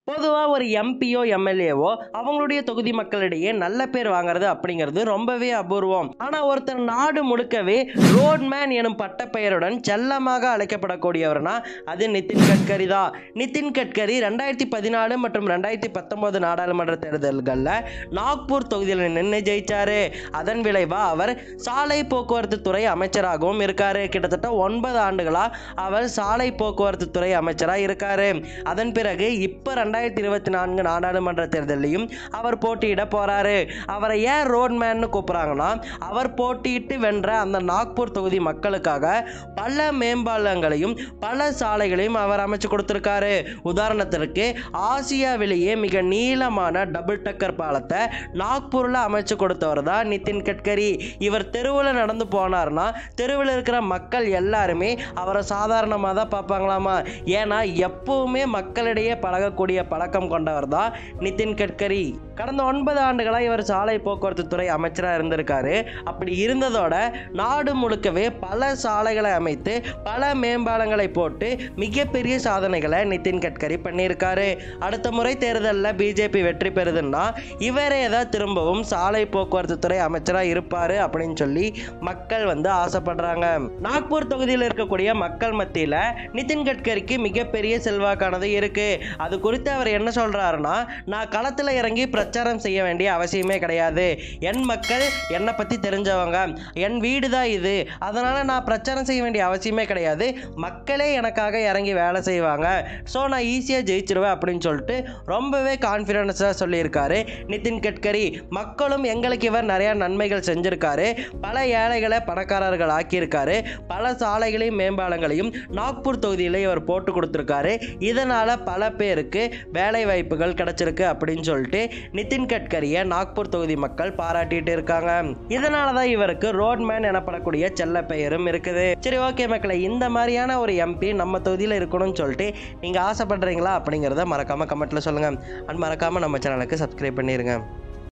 பொதுவாக ஒரு எம்பியோ எம்எல்ஏவோ அவங்களுடைய தொகுதி மக்களிடையே நல்ல பேர் வாங்குறது அப்படிங்கிறது ரொம்பவே அபூர்வம் ஆனால் ஒருத்தர் நாடு முழுக்கவே ரோட்மேன் எனும் பட்டப்பெயருடன் செல்லமாக அழைக்கப்படக்கூடியவர்னா அது நிதின் கட்கரி தான் நிதின் கட்கரி ரெண்டாயிரத்தி பதினாலு மற்றும் ரெண்டாயிரத்தி பத்தொன்பது நாடாளுமன்ற தேர்தல்களில் நாக்பூர் தொகுதியில் நின்று ஜெயிச்சாரு அதன் விளைவா அவர் சாலை போக்குவரத்து துறை அமைச்சராகவும் இருக்காரு கிட்டத்தட்ட ஒன்பது ஆண்டுகளா அவர் சாலை போக்குவரத்து துறை அமைச்சராக இருக்காரு அதன் பிறகு இப்போ ரெண்டாயிரத்தி இருபத்தி நான்கு நாடாளுமன்ற தேர்தலையும் அவர் போட்டியிட போறாரு அவரை ஏன் ரோட்மேன்னு கூப்பிட்றாங்கன்னா அவர் போட்டியிட்டு வென்ற அந்த நாக்பூர் தொகுதி மக்களுக்காக பல மேம்பாலங்களையும் பல சாலைகளையும் அவர் அமைச்சு கொடுத்துருக்காரு உதாரணத்திற்கு ஆசியாவிலேயே மிக நீளமான டபுள் டக்கர் பாலத்தை நாக்பூரில் அமைச்சு கொடுத்தவர் தான் நிதின் கட்கரி இவர் தெருவில் நடந்து போனார்னா தெருவில் இருக்கிற மக்கள் எல்லாருமே அவரை சாதாரணமாக தான் பார்ப்பாங்களாமா ஏன்னா எப்பவுமே மக்களிடையே பழகக்கூடிய பழக்கம் கொண்டவர் தான் நிதின் கட்கரி கடந்த ஒன்பது ஆண்டுகளாக இவர் சாலை போக்குவரத்து துறை அமைச்சராக இருந்திருக்காரு அப்படி இருந்ததோட நாடு முழுக்கவே பல சாலைகளை அமைத்து பல மேம்பாலங்களை போட்டு மிகப்பெரிய சாதனைகளை நிதின் கட்கரி பண்ணியிருக்காரு அடுத்த முறை தேர்தலில் பிஜேபி வெற்றி பெறுதுன்னா இவரே தான் திரும்பவும் சாலை போக்குவரத்து துறை அமைச்சராக இருப்பார் அப்படின்னு சொல்லி மக்கள் வந்து ஆசைப்படுறாங்க நாக்பூர் தொகுதியில் இருக்கக்கூடிய மக்கள் மத்தியில் நிதின் கட்கரிக்கு மிகப்பெரிய செல்வாக்கானது இருக்கு அது குறித்து அவர் என்ன சொல்றாருன்னா நான் களத்தில் இறங்கி பிரச்சாரம் செய்ய வேண்டிய அவசியமே கிடையாது என் மக்கள் என்னை பற்றி தெரிஞ்சவங்க என் வீடு தான் இது அதனால நான் பிரச்சாரம் செய்ய வேண்டிய அவசியமே கிடையாது மக்களே எனக்காக இறங்கி வேலை செய்வாங்க ஸோ நான் ஈஸியாக ஜெயிச்சிருவேன் அப்படின்னு சொல்லிட்டு ரொம்பவே கான்ஃபிடென்ஸாக சொல்லியிருக்காரு நிதின் கட்கரி மக்களும் எங்களுக்கு இவர் நிறையா நன்மைகள் செஞ்சிருக்காரு பல ஏழைகளை பணக்காரர்கள் ஆக்கியிருக்காரு பல சாலைகளையும் மேம்பாலங்களையும் நாக்பூர் தொகுதியில் இவர் போட்டு கொடுத்துருக்காரு இதனால் பல பேருக்கு வேலை வாய்ப்புகள் கிடைச்சிருக்கு அப்படின்னு சொல்லிட்டு நிதின் கட்கரியை நாக்பூர் தொகுதி மக்கள் பாராட்டிட்டு இருக்காங்க இதனால தான் இவருக்கு ரோட்மேன் எனப்படக்கூடிய செல்ல பெயரும் இருக்குது சரி ஓகே மக்களை இந்த மாதிரியான ஒரு எம்பி நம்ம தொகுதியில் இருக்கணும்னு சொல்லிட்டு நீங்கள் ஆசைப்படுறீங்களா அப்படிங்கிறத மறக்காமல் கமெண்ட்டில் சொல்லுங்கள் அண்ட் மறக்காமல் நம்ம சேனலுக்கு சப்ஸ்கிரைப் பண்ணிடுங்க